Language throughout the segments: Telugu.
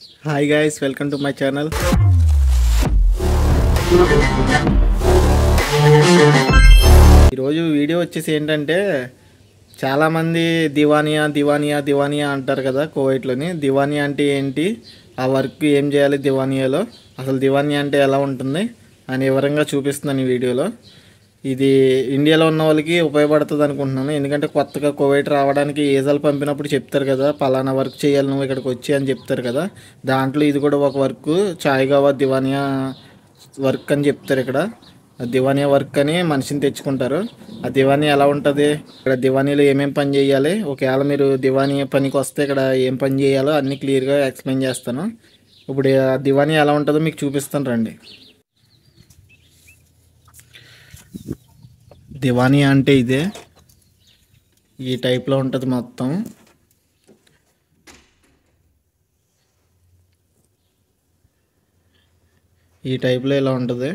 hi guys welcome to my channel ఈరోజు వీడియో వచ్చేసి ఏంటంటే చాలామంది దివానియా దివానియా దివానియా అంటారు కదా కోవైట్లోని దివానియా అంటే ఏంటి ఆ వర్క్ ఏం చేయాలి దివానియాలో అసలు దివానియా అంటే ఎలా ఉంటుంది అని వివరంగా చూపిస్తున్నాను ఈ వీడియోలో ఇది ఇండియాలో ఉన్న వాళ్ళకి ఉపయోగపడుతుంది అనుకుంటున్నాను ఎందుకంటే కొత్తగా కోవైట్ రావడానికి ఏజాలు పంపినప్పుడు చెప్తారు కదా పలానా వర్క్ చేయాలి నువ్వు ఇక్కడికి వచ్చి అని చెప్తారు కదా దాంట్లో ఇది కూడా ఒక వర్క్ చాయ్గావా దివానియా వర్క్ అని చెప్తారు ఇక్కడ ఆ దివానియా వర్క్ అని మనిషిని తెచ్చుకుంటారు ఆ దివానీ ఎలా ఉంటుంది ఇక్కడ దివానీలో ఏమేం పని చేయాలి ఒకవేళ మీరు దివానీ పనికి వస్తే ఇక్కడ ఏం పని చేయాలో అన్నీ క్లియర్గా ఎక్స్ప్లెయిన్ చేస్తాను ఇప్పుడు ఆ దివానీ ఎలా ఉంటుందో మీకు చూపిస్తాను రండి దివానీ అంటే ఇదే ఈ టైప్లో ఉంటుంది మొత్తం ఈ టైప్లో ఇలా ఉంటుంది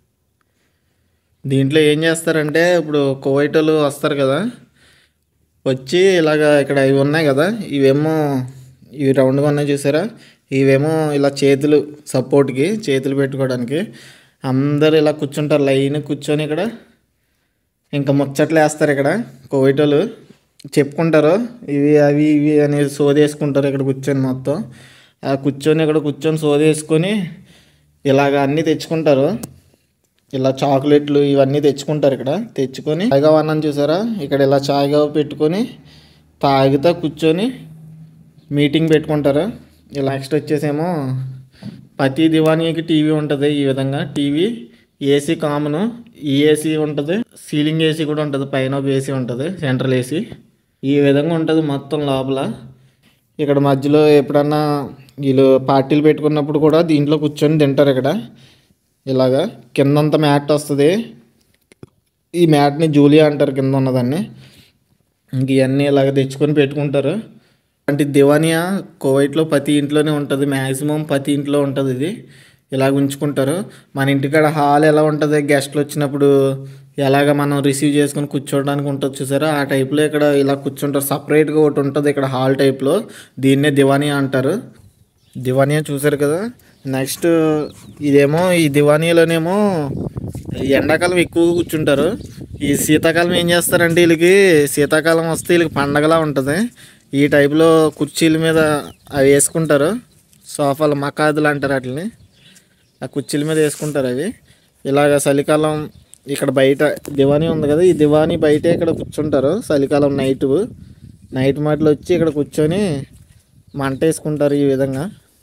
దీంట్లో ఏం చేస్తారంటే ఇప్పుడు కోవైటోలు వస్తారు కదా వచ్చి ఇలాగ ఇక్కడ ఇవి ఉన్నాయి కదా ఇవేమో ఇవి రౌండ్గా ఉన్నాయి చూసారా ఇవేమో ఇలా చేతులు సపోర్ట్కి చేతులు పెట్టుకోవడానికి అందరు ఇలా కూర్చుంటారు లైన్ కూర్చొని ఇక్కడ ఇంకా ముచ్చట్లు వేస్తారు ఇక్కడ కోవిటోలు చెప్పుకుంటారు ఇవి అవి ఇవి అని సోదేసుకుంటారు ఇక్కడ కూర్చొని మొత్తం ఆ కూర్చొని ఇక్కడ కూర్చొని సోదేసుకొని ఇలాగ అన్నీ తెచ్చుకుంటారు ఇలా చాక్లెట్లు ఇవన్నీ తెచ్చుకుంటారు ఇక్కడ తెచ్చుకొని చాయ్గా అన్నం చూసారా ఇక్కడ ఇలా చాయ్గా పెట్టుకొని తాగుతా కూర్చొని మీటింగ్ పెట్టుకుంటారు ఇలా నెక్స్ట్ వచ్చేసేమో ప్రతి దివానీకి టీవీ ఉంటుంది ఈ విధంగా టీవీ ఏసీ కామన్ ఈ ఏసీ ఉంటుంది సీలింగ్ ఏసీ కూడా ఉంటుంది పైన ఒక ఏసీ ఉంటుంది సెంట్రల్ ఏసీ ఈ విధంగా ఉంటుంది మొత్తం లోపల ఇక్కడ మధ్యలో ఎప్పుడన్నా వీళ్ళు పార్టీలు పెట్టుకున్నప్పుడు కూడా దీంట్లో కూర్చొని తింటారు ఇక్కడ ఇలాగా కిందంతా మ్యాట్ వస్తుంది ఈ మ్యాట్ని జూలియా అంటారు కింద ఉన్నదాన్ని ఇంక ఇవన్నీ ఇలాగ తెచ్చుకొని పెట్టుకుంటారు అంటే దివానియా కోవైట్లో ప్రతి ఇంట్లోనే ఉంటుంది మ్యాక్సిమం ప్రతి ఇంట్లో ఉంటుంది ఇది ఇలాగ ఉంచుకుంటారు మన ఇంటికాడ హాల్ ఎలా ఉంటుంది గెస్ట్లు వచ్చినప్పుడు ఎలాగ మనం రిసీవ్ చేసుకొని కూర్చోవడానికి ఉంటుంది చూసారా ఆ టైప్లో ఇక్కడ ఇలా కూర్చుంటారు సపరేట్గా ఒకటి ఉంటుంది ఇక్కడ హాల్ టైప్లో దీన్నే దివానియా అంటారు దివానియా చూసారు కదా నెక్స్ట్ ఇదేమో ఈ దివానీలోనేమో ఎండాకాలం ఎక్కువగా కూర్చుంటారు ఈ శీతాకాలం ఏం చేస్తారంటే వీళ్ళకి శీతాకాలం వస్తే వీళ్ళకి పండగలా ఉంటుంది ఈ టైప్లో కుర్చీల మీద అవి వేసుకుంటారు సోఫాలు మకాదులు అంటారు వాటిని ఆ కుర్చీల మీద వేసుకుంటారు అవి ఇలాగ చలికాలం ఇక్కడ బయట దివానీ ఉంది కదా ఈ దివానీ బయటే ఇక్కడ కూర్చుంటారు చలికాలం నైట్ నైట్ మాటలు వచ్చి ఇక్కడ కూర్చొని మంట వేసుకుంటారు ఈ విధంగా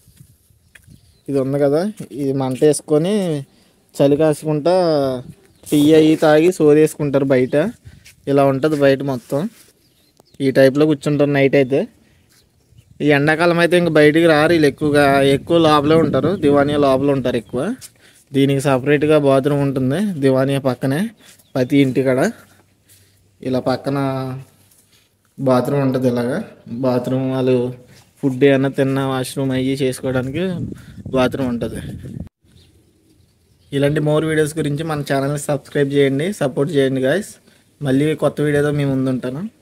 ఇది ఉంది కదా ఇది మంట వేసుకొని చలి కాసుకుంటా టీ అయ్యి తాగి సోదేసుకుంటారు బయట ఇలా ఉంటుంది బయట మొత్తం ఈ టైప్లో కూర్చుంటారు నైట్ అయితే ఈ ఎండాకాలం అయితే ఇంక బయటికి రారు వీళ్ళు ఎక్కువగా ఎక్కువ లోపలే ఉంటారు దివానియా లోపల ఉంటారు ఎక్కువ దీనికి సపరేట్గా బాత్రూమ్ ఉంటుంది దివానియా పక్కనే ప్రతి ఇంటికాడ ఇలా పక్కన బాత్రూమ్ ఉంటుంది ఇలాగా బాత్రూమ్ వాళ్ళు ఫుడ్ ఏమైనా తిన్న వాష్రూమ్ అయ్యి చేసుకోవడానికి బాత్రూమ్ ఉంటుంది ఇలాంటి మోర్ వీడియోస్ గురించి మన ఛానల్ని సబ్స్క్రైబ్ చేయండి సపోర్ట్ చేయండి గాయస్ మళ్ళీ కొత్త వీడియోతో మీ ముందు ఉంటాను